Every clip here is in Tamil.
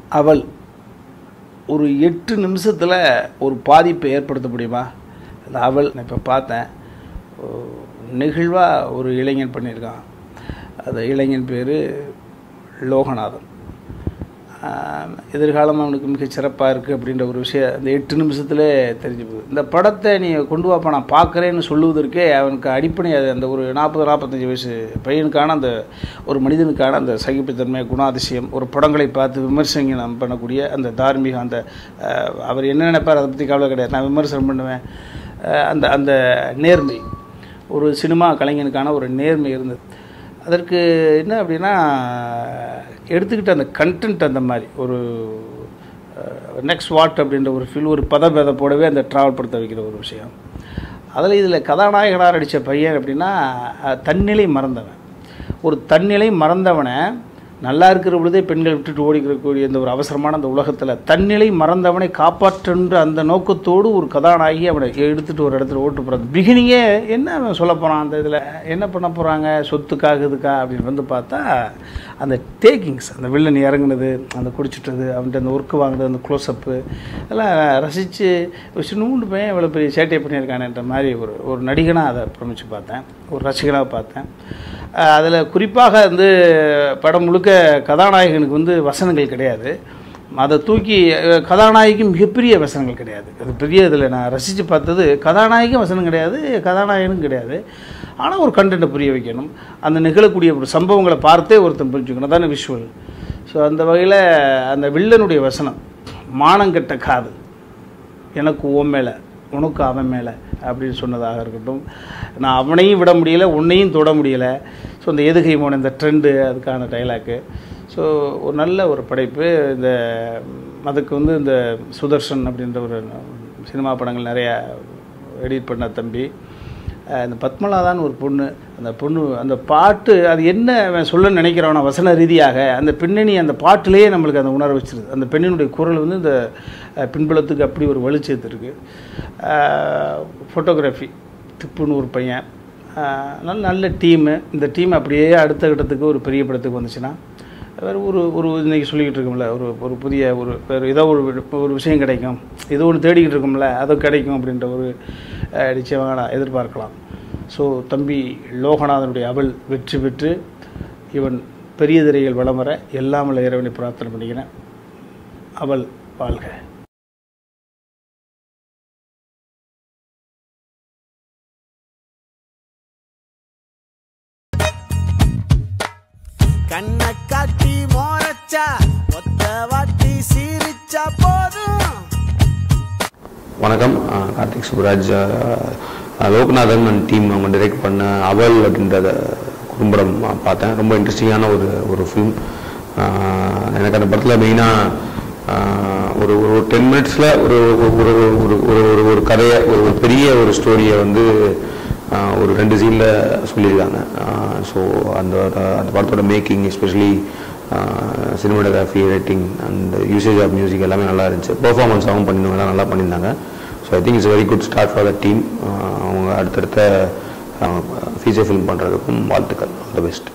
அவள் ஒரு எட்டு நிமிஷத்தில் ஒரு பாதிப்பை ஏற்படுத்த முடியுமா அந்த அவள் நான் இப்போ பார்த்தேன் நெகிழ்வாக ஒரு இளைஞன் பண்ணியிருக்கான் அந்த இளைஞன் பேர் லோகநாதன் ஆஹ் எதிர்காலம் அவனுக்கு மிகச் சிறப்பாக இருக்குது அப்படின்ற ஒரு விஷயம் அந்த எட்டு நிமிஷத்துல தெரிஞ்சு போகுது இந்த படத்தை நீ கொண்டு வாப்பா நான் பார்க்குறேன்னு சொல்லுவதற்கே அவனுக்கு அடிப்படை அது அந்த ஒரு நாற்பது நாற்பத்தஞ்சு வயசு பையனுக்கான அந்த ஒரு மனிதனுக்கான அந்த சகிப்புத்தன்மை குணாதிசயம் ஒரு படங்களை பார்த்து விமர்சனம் பண்ணக்கூடிய அந்த தார்மீக அந்த ஆஹ் அவர் என்ன நினைப்பார் அதை பற்றி கவலை கிடையாது நான் விமர்சனம் பண்ணுவேன் ஆஹ் அந்த அந்த நேர்மை ஒரு சினிமா கலைஞனுக்கான ஒரு நேர்மை இருந்தது அதற்கு என்ன அப்படின்னா எடுத்துக்கிட்ட அந்த கண்டென்ட் அந்த மாதிரி ஒரு நெக்ஸ்ட் வாட் அப்படின்ற ஒரு ஃபீல் ஒரு பதபேதப்போடவே அந்த ட்ராவல் படுத்த வைக்கிற ஒரு விஷயம் அதில் இதில் கதாநாயகனாக நடித்த பையன் அப்படின்னா அஹ், தன்னிலை மறந்தவன் ஒரு தன்னிலை மறந்தவனை நல்லா இருக்கிற பொழுதே பெண்கள் விட்டுட்டு ஓடிக்கிறக்கூடிய இந்த ஒரு அவசரமான அந்த உலகத்தில் தன்னிலை மறந்தவனை காப்பாற்றுன்ற அந்த நோக்கத்தோடு ஒரு கதாநாயகி அவனை எடுத்துகிட்டு ஒரு இடத்துல ஓட்டு போகிறது பிகினிங்கே என்ன அவன் சொல்ல போகிறான் அந்த இதில் என்ன பண்ண போகிறாங்க சொத்துக்காக இதுக்கா அப்படின்னு வந்து பார்த்தா அந்த டேக்கிங்ஸ் அந்த வில்லன் இறங்குனது அந்த குடிச்சிட்டது அவன்கிட்ட அந்த ஒர்க்கு வாங்குனது அந்த க்ளோஸ்அப்பு எல்லாம் ரசித்து சின்னூண்டு பையன் இவ்வளோ பெரிய சேட்டை பண்ணியிருக்கானேன்ற மாதிரி ஒரு ஒரு நடிகனாக அதை பிரமிச்சு பார்த்தேன் ஒரு ரசிகனாக பார்த்தேன் அதில் குறிப்பாக வந்து படம் முழுக்க கதாநாயகனுக்கு வந்து வசனங்கள் கிடையாது அதை தூக்கி அஹ், கதாநாயகிக்கு மிகப்பெரிய வசனங்கள் கிடையாது அது பெரிய இதில் நான் ரசித்து பார்த்தது கதாநாயகிக்கும் வசனம் கிடையாது கதாநாயகனும் கிடையாது ஆனால் ஒரு கண்டென்ட்டை புரிய வைக்கணும் அந்த நிகழக்கூடிய ஒரு சம்பவங்களை பார்த்தே ஒருத்தன் புரிஞ்சுக்கணும் தானே விஷுவல் ஸோ அந்த வகையில் அந்த வில்லனுடைய வசனம் மானங்கெட்ட காது எனக்கு உன் மேலே உனக்கு அவன் மேலே அப்படின்னு சொன்னதாக இருக்கட்டும் நான் அவனையும் விட முடியல உன்னையும் தொட முடியலை ஸோ இந்த எதுகை மோன இந்த ட்ரெண்டு அதுக்கான டைலாக்கு ஸோ ஒரு நல்ல ஒரு படைப்பு இந்த ம், அதுக்கு வந்து இந்த சுதர்ஷன் அப்படின்ற ஒரு சினிமா படங்கள் நிறையா எடிட் பண்ண தம்பி அஹ் இந்த பத்மலாதான் ஒரு பொண்ணு அந்த பொண்ணு அந்த பாட்டு அது என்ன அவன் சொல்ல நினைக்கிறானோ வசன ரீதியாக அந்த பின்னணி அந்த பாட்டிலேயே நம்மளுக்கு அந்த உணர வச்சிருது அந்த பெண்ணினுடைய குரல் வந்து இந்த அஹ், பின்புலத்துக்கு அப்படி ஒரு வெளிச்சத்து இருக்குது ஃபோட்டோகிராஃபி திப்புன்னு ஒரு பையன் அஹ், நல்ல நல்ல டீமு இந்த டீம் அப்படியே அடுத்த கட்டத்துக்கு ஒரு பெரிய படத்துக்கு வந்துச்சுன்னா வேறு ஒரு ஒரு இன்றைக்கி சொல்லிக்கிட்டு இருக்கோம்ல ஒரு ஒரு புதிய ஒரு வேறு ஏதோ ஒரு ஒரு விஷயம் கிடைக்கும் ஏதோ ஒன்று தேடிக்கிட்டு இருக்கோம்ல அது கிடைக்கும் அப்படின்ற ஒரு அஹ், நிச்சயமாக நான் எதிர்பார்க்கலாம் ஸோ தம்பி லோகநாதனுடைய அவள் வெற்றி பெற்று இவன் பெரிய திரையில் வலம் வர எல்லாம் வல்ல இறைவனை பிரார்த்தனை பண்ணிக்கிறேன் அவள் வாழ்க கண்ண காட்டி மோரச்சா ஒத்த வாட்டி சீரிச்சா போதும் வணக்கம் அஹ் கார்த்திக் சுப்ராஜ் அஹ் லோக்நாதன் அண்ட் டீம் அவங்க டைரக்ட் பண்ண அவள் அப்படின்றத குறும்படம் நான் பார்த்தேன் ரொம்ப இன்ட்ரெஸ்டிங்கான ஒரு ஒரு ஃபிலிம் எனக்கு அந்த படத்தில் மெயினாக ஒரு ஒரு டென் மினிட்ஸில் ஒரு ஒரு ஒரு ஒரு ஒரு ஒரு ஒரு கதையை ஒரு ஒரு பெரிய ஒரு ஸ்டோரியை வந்து ஆஹ் ஒரு ரெண்டு சீனில் சொல்லியிருக்காங்க ஸோ அந்த அந்த படத்தோட making especially cinematography writing and usage of music எல்லாமே நல்லா இருந்துச்சு பெர்ஃபார்மன்ஸாகவும் பண்ணியிருந்தவங்க எல்லாம் நல்லா பண்ணியிருந்தாங்க so I think it's very good start for the team அவங்க அடுத்தடுத்த ஃபீச்சர் ஃபிலிம் பண்ணுறதுக்கும் வாழ்த்துக்கள் ஆல் த பெஸ்ட்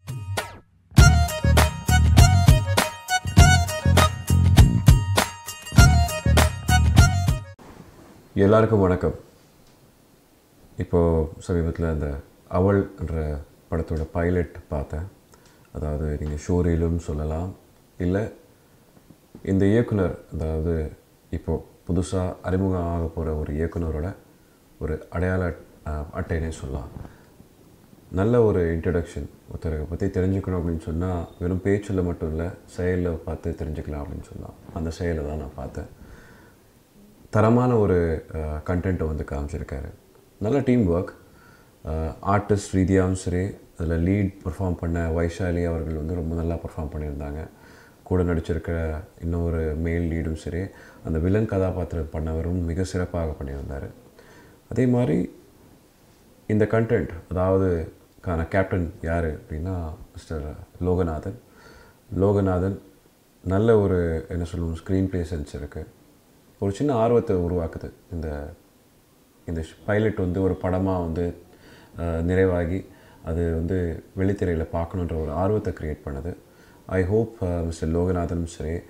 எல்லாருக்கும் வணக்கம் இப்போது சமீபத்தில் அந்த அவள் என்ற படத்தோட பைலட் பார்த்தேன் அதாவது நீங்கள் ஷோரீலும் சொல்லலாம் இல்லை இந்த இயக்குனர் அதாவது இப்போது புதுசாக அறிமுகம் ஆக போகிற ஒரு இயக்குனரோட ஒரு அடையாள அஹ், அட்டைனே சொல்லலாம் நல்ல ஒரு இன்ட்ரடக்ஷன் ஒருத்தரை பற்றி தெரிஞ்சுக்கணும் அப்படின்னு சொன்னால் வெறும் பேச்சில் மட்டும் இல்லை செயலில் பார்த்து தெரிஞ்சுக்கலாம் அப்படின்னு சொல்லலாம் அந்த செயலை தான் நான் பார்த்தேன் தரமான ஒரு கண்டென்ட்டை வந்து காமிச்சிருக்காரு நல்ல டீம் ஒர்க் ஆர்டிஸ்ட் ரீதியாகவும் சரி அதில் லீட் பெர்ஃபார்ம் பண்ண வைஷாலி அவர்கள் வந்து ரொம்ப நல்லா பெர்ஃபார்ம் பண்ணியிருந்தாங்க கூட நடிச்சிருக்கிற இன்னொரு மேல் லீடும் சரி அந்த வில்லன் கதாபாத்திரம் பண்ணவரும் மிக சிறப்பாக பண்ணியிருந்தார் அதே மாதிரி இந்த கண்டென்ட் அதாவது கான கேப்டன் யார் அப்படின்னா மிஸ்டர் லோகநாதன் லோகநாதன் நல்ல ஒரு என்ன சொல்லுவோம் ஸ்க்ரீன் ப்ளே சென்ஸ் இருக்குது ஒரு சின்ன ஆர்வத்தை உருவாக்குது இந்த இந்த பைலட் வந்து ஒரு படமாக வந்து அஹ், நிறைவாகி அது வந்து வெளித்திரையில் பார்க்கணுன்ற ஒரு ஆர்வத்தை க்ரியேட் பண்ணுது ஐ ஹோப் மிஸ்டர் லோகநாதனும் சரி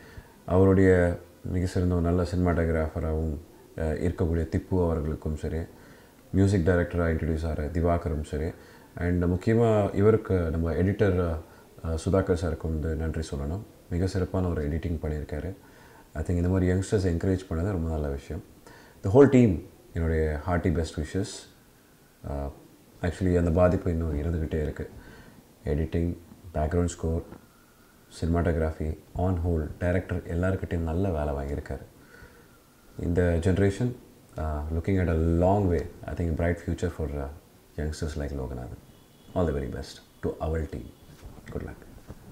அவருடைய மிக சிறந்த ஒரு நல்ல சினிமாட்டோகிராஃபராகவும் இருக்கக்கூடிய திப்பு அவர்களுக்கும் சரி மியூசிக் டைரக்டராக இன்ட்ரடியூஸ் ஆகிற திவாகரும் சரி அண்ட் முக்கியமாக இவருக்கு நம்ம எடிட்டர் சுதாகர் சாருக்கு வந்து நன்றி சொல்லணும் மிக சிறப்பான ஒரு எடிட்டிங் பண்ணியிருக்காரு ஐ திங்க் இந்த மாதிரி யங்ஸ்டர்ஸ் என்கரேஜ் பண்ணது ரொம்ப நல்ல விஷயம் த ஹோல் டீம் என்னுடைய ஹார்ட்டி பெஸ்ட் விஷஸ் ஆக்சுவலி அந்த பாதிப்பு இன்னும் இருந்துக்கிட்டே இருக்குது editing background score cinematography on whole director எல்லாருக்கிட்டையும் நல்ல வேலை வாங்கியிருக்காரு இந்த generation looking at a long way I think bright future for youngsters like Loganathan all the very best to அவர் டீம் குட் லக்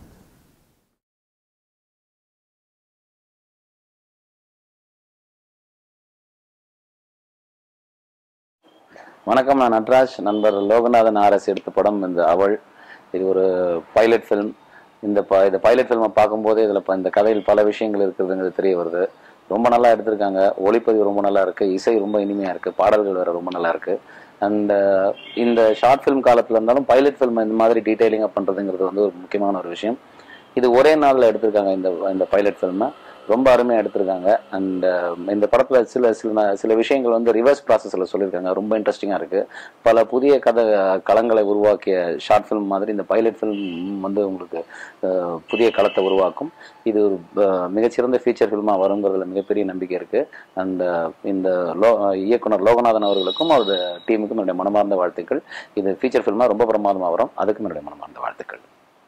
வணக்கம் நான் நட்ராஜ் நண்பர் லோகநாதன் ஆர்எஸ் எடுத்த படம் இந்த அவள் இது ஒரு பைலட் ஃபிலிம் இந்த ப இந்த பைலட் ஃபில்மை பார்க்கும்போது இதில் இந்த கதையில் பல விஷயங்கள் இருக்கிறதுங்கிறது தெரிய வருது ரொம்ப நல்லா எடுத்திருக்காங்க ஒளிப்பதிவு ரொம்ப நல்லா இருக்கு இசை ரொம்ப இனிமையா இருக்கு பாடல்கள் வேற ரொம்ப நல்லா இருக்கு அண்ட் இந்த ஷார்ட் ஃபிலிம் காலத்துல இருந்தாலும் பைலட் ஃபில்ம் இந்த மாதிரி டீடைலிங்காக பண்றதுங்கிறது வந்து ஒரு முக்கியமான ஒரு விஷயம் இது ஒரே நாளில் எடுத்திருக்காங்க இந்த இந்த பைலட் ஃபில்மை ரொம்ப அருமையாக எடுத்திருக்காங்க அண்ட் இந்த படத்தில் சில சில சில விஷயங்கள் வந்து ரிவர்ஸ் ப்ராசஸில் சொல்லியிருக்காங்க ரொம்ப இன்ட்ரெஸ்டிங்காக இருக்குது பல புதிய கதை களங்களை உருவாக்கிய ஷார்ட் ஃபிலிம் மாதிரி இந்த பைலட் ஃபிலிம் வந்து உங்களுக்கு அஹ், புதிய களத்தை உருவாக்கும் இது ஒரு அஹ், மிகச்சிறந்த ஃபீச்சர் ஃபில்மாக வருங்கிறதுல மிகப்பெரிய நம்பிக்கை இருக்குது அண்ட் இந்த லோ இயக்குனர் லோகநாதன் அவர்களுக்கும் அவரது டீமுக்கும் என்னுடைய மனமார்ந்த வாழ்த்துக்கள் இது ஃபீச்சர் ஃபில்மாக ரொம்ப பிரமாதமாக வரும் அதுக்கும் என்னுடைய மனமார்ந்த வாழ்த்துக்கள்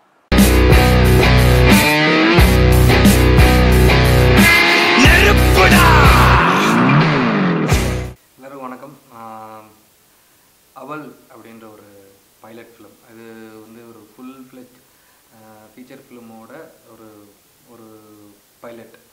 எல்லாருக்கும் வணக்கம் ஆம், அவல் அப்படின்ற ஒரு பைலட் ஃபிலிம் இது வந்து ஒரு ஃபுல் ஃப்ளெஜ் ஃபீச்சர் ஃபிலிமோட ஒரு ஒரு பைலட்